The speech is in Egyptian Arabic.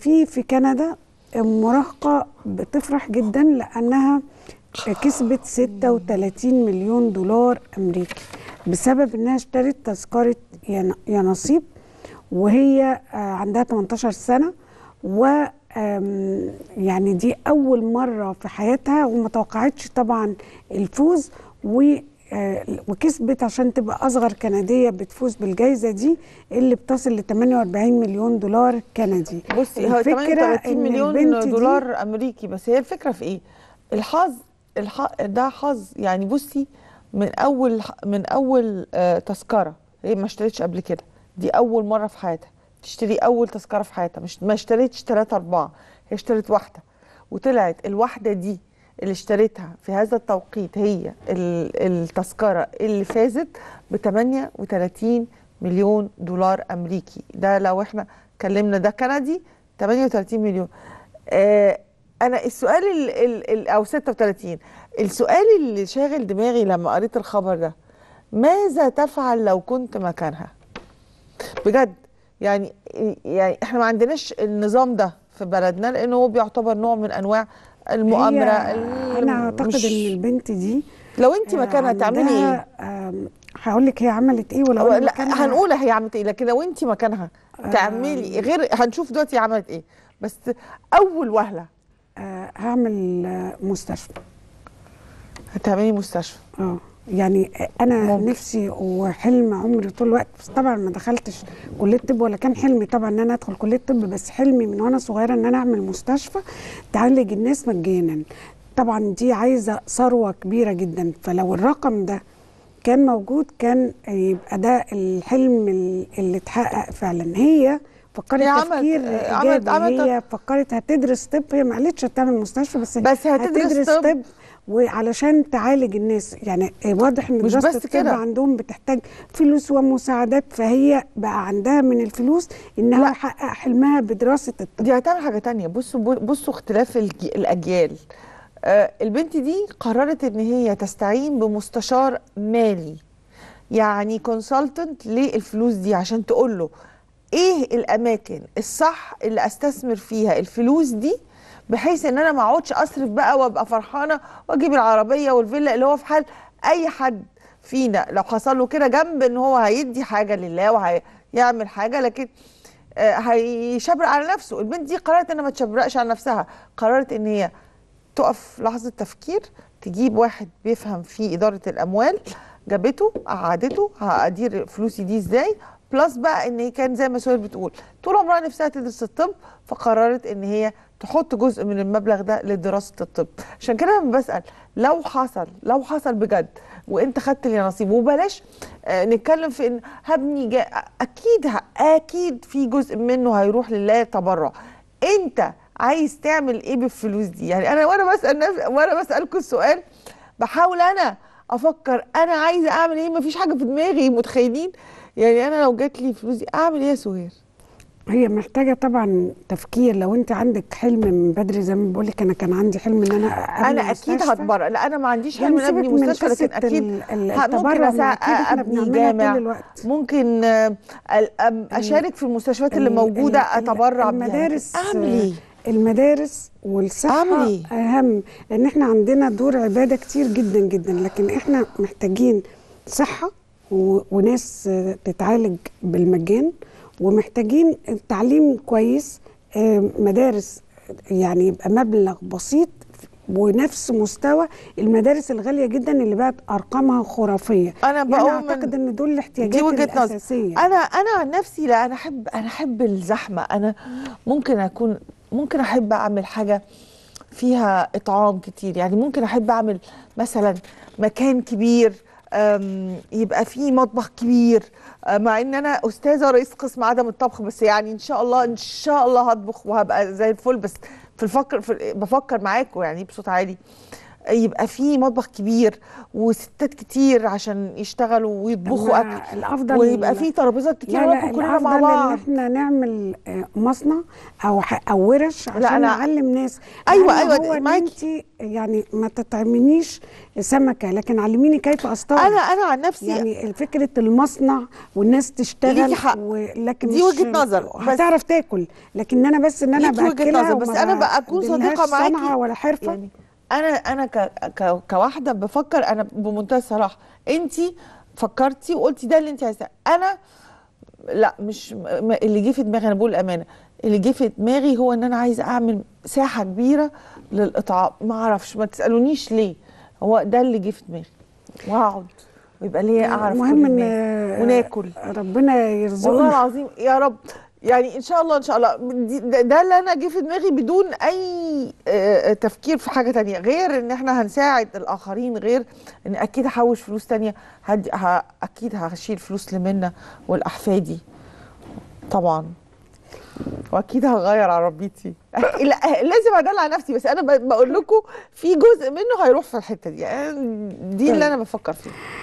في في كندا مراهقه بتفرح جدا لانها كسبت 36 مليون دولار امريكي بسبب انها اشترت تذكره يا يا نصيب وهي آه، عندها 18 سنه و آم، يعني دي اول مره في حياتها وما توقعتش طبعا الفوز و آه، وكسبت عشان تبقى اصغر كنديه بتفوز بالجائزه دي اللي بتصل ل 48 مليون دولار كندي بصي هو الفكرة 38 إن مليون البنت دي- دولار امريكي بس هي الفكره في ايه الحظ الح... ده حظ يعني بصي من اول من اول آه تذكره هي ما اشتريتش قبل كده دي اول مره في حياتها تشتري اول تذكره في حياتها مش ما اشتريتش ثلاثة أربعة هي اشترت واحده وطلعت الواحده دي اللي اشتريتها في هذا التوقيت هي ال- التذكره اللي فازت ب 38 مليون دولار امريكي ده لو احنا اتكلمنا ده كندي 38 مليون آه انا السؤال ال ال ال او 36 السؤال اللي شاغل دماغي لما قريت الخبر ده ماذا تفعل لو كنت مكانها بجد يعني يعني احنا ما عندناش النظام ده في بلدنا لانه هو بيعتبر نوع من انواع المؤامره هي ال- انا اعتقد مش- ان البنت دي لو انت مكانها تعملي ايه هقول لك هي عملت ايه ولو أنا لا مكانها هنقول هي عملت ايه لكن لو انت مكانها تعملي غير هنشوف دلوقتي هي عملت ايه بس اول وهله آه، هعمل آه، مستشفى هتعملي مستشفى اه يعني انا ممكن. ممكن. نفسي وحلم عمري طول الوقت بس طبعا ما دخلتش كليه طب ولا كان حلمي طبعا ان انا ادخل كليه طب بس حلمي من وانا صغيره ان انا اعمل مستشفى تعالج الناس مجانا طبعا دي عايزه ثروه كبيره جدا فلو الرقم ده كان موجود كان يبقى ده الحلم ال- اللي اتحقق فعلا هي فكرت هي عملت- تفكير عملت- ايجابي عملت- هي فكرت هتدرس طب هي ما قالتش هتعمل مستشفى بس بس هتدرس طب. طب وعلشان تعالج الناس يعني واضح ان مش دراسه بس الطب كده. عندهم بتحتاج فلوس ومساعدات فهي بقى عندها من الفلوس انها تحقق حلمها بدراسه الطب دي هتعمل حاجه تانية بصوا بصوا اختلاف الج- الاجيال آه البنت دي قررت ان هي تستعين بمستشار مالي يعني كونسلتنت للفلوس دي عشان تقول له ايه الاماكن الصح اللي استثمر فيها الفلوس دي بحيث ان انا ما اقعدش اصرف بقى وابقى فرحانه واجيب العربيه والفيلا اللي هو في حال اي حد فينا لو حصل له كده جنب ان هو هيدي حاجه لله وهيعمل حاجه لكن آه، هيشبرق على نفسه البنت دي قررت انها ما تشبرقش على نفسها قررت ان هي تقف لحظه تفكير تجيب واحد بيفهم في اداره الاموال جابته قعدته هادير فلوسي دي ازاي بلس بقى ان هي كان زي ما سهير بتقول طول عمرها نفسها تدرس الطب فقررت ان هي تحط جزء من المبلغ ده لدراسه الطب عشان كده لما بسال لو حصل لو حصل بجد وانت خدت لي نصيب وبلاش آه، نتكلم في ان هبني جا اكيد ه- اكيد في جزء منه هيروح لله تبرع انت عايز تعمل ايه بالفلوس دي يعني انا وانا بسال نف- وانا بسالكم السؤال بحاول انا افكر انا عايزه اعمل ايه مفيش حاجه في دماغي متخيلين يعني انا لو جات لي فلوس دي اعمل ايه يا سهير هي محتاجه طبعا تفكير لو انت عندك حلم من بدري زي ما بقول لك انا كان عندي حلم ان انا ابني انا اكيد مستشفى. هتبرع لا انا ما عنديش يعني حلم ابني سيبك من مستشفى لكن قصة اكيد ال- ال- ه- ممكن التبرع، أسا- ما أكيد إحنا ابني بنعملها طول جامع الوقت. ممكن آه، ال- أم- اشارك في المستشفيات اللي ال- موجوده ال- ال- اتبرع بيها المدارس اعمل ايه المدارس والصحة أعمل إيه؟ أهم لأن إحنا عندنا دور عبادة كتير جدا جدا لكن إحنا محتاجين صحة و... وناس آه، تتعالج بالمجان ومحتاجين تعليم كويس آه، مدارس يعني يبقى مبلغ بسيط ونفس مستوى المدارس الغالية جدا اللي بقت أرقامها خرافية أنا يعني بقول أعتقد من- إن دول الاحتياجات دي وجهه نظر الأساسية انا انا عن نفسي لا انا احب انا احب الزحمه انا ممكن اكون ممكن احب اعمل حاجه فيها اطعام كتير يعني ممكن احب اعمل مثلا مكان كبير أم، يبقى فيه مطبخ كبير أه، مع ان انا استاذه رئيس قسم عدم الطبخ بس يعني ان شاء الله ان شاء الله هطبخ وهبقى زي الفل بس في الفكر في بفكر معاكم يعني بصوت عالي يبقى في مطبخ كبير وستات كتير عشان يشتغلوا ويطبخوا ما اكل الافضل ويبقى في ترابيزات كتير لا لا وناكل كلنا مع الافضل ان بعض احنا نعمل آه، مصنع او ح- او ورش عشان أنا- نعلم ناس أيوة، أهم أيوة، هو ان معاكي. انت يعني ما تطعمنيش سمكه لكن علميني كيف اصطاد انا انا عن نفسي يعني فكره المصنع والناس تشتغل ليكي حق. ولكن دي مش- وجهة نظر، بس- هتعرف تاكل لكن انا بس ان انا ليكي وجهة باكلها نظر، بس وما أنا بقى أكون بديلهاش صديقة معاكي. صنعه ولا حرفه يعني انا انا ك ك كواحده بفكر انا بمنتهى الصراحه انت فكرتي وقلتي ده اللي انت عايزاه انا لا مش م- اللي جه في دماغي انا بقول الامانه اللي جه في دماغي هو ان انا عايزه اعمل ساحه كبيره للاطعام ما اعرفش ما تسالونيش ليه هو ده اللي جه في دماغي واقعد ويبقى ليا اعرف المهم كل ان الناس وناكل ربنا والله يرزقنا العظيم يا رب يعني ان شاء الله ان شاء الله دي- ده, ده اللي انا جه في دماغي بدون اي آه، تفكير في حاجه تانية غير ان احنا هنساعد الاخرين غير ان اكيد هحوش فلوس تانية هدي ه- اكيد هشيل فلوس لمنى والاحفادي طبعا واكيد هغير عربيتي أك- لا لازم ادلع نفسي بس انا ب- بقول لكم في جزء منه هيروح في الحته دي يعني دي اللي انا بفكر فيه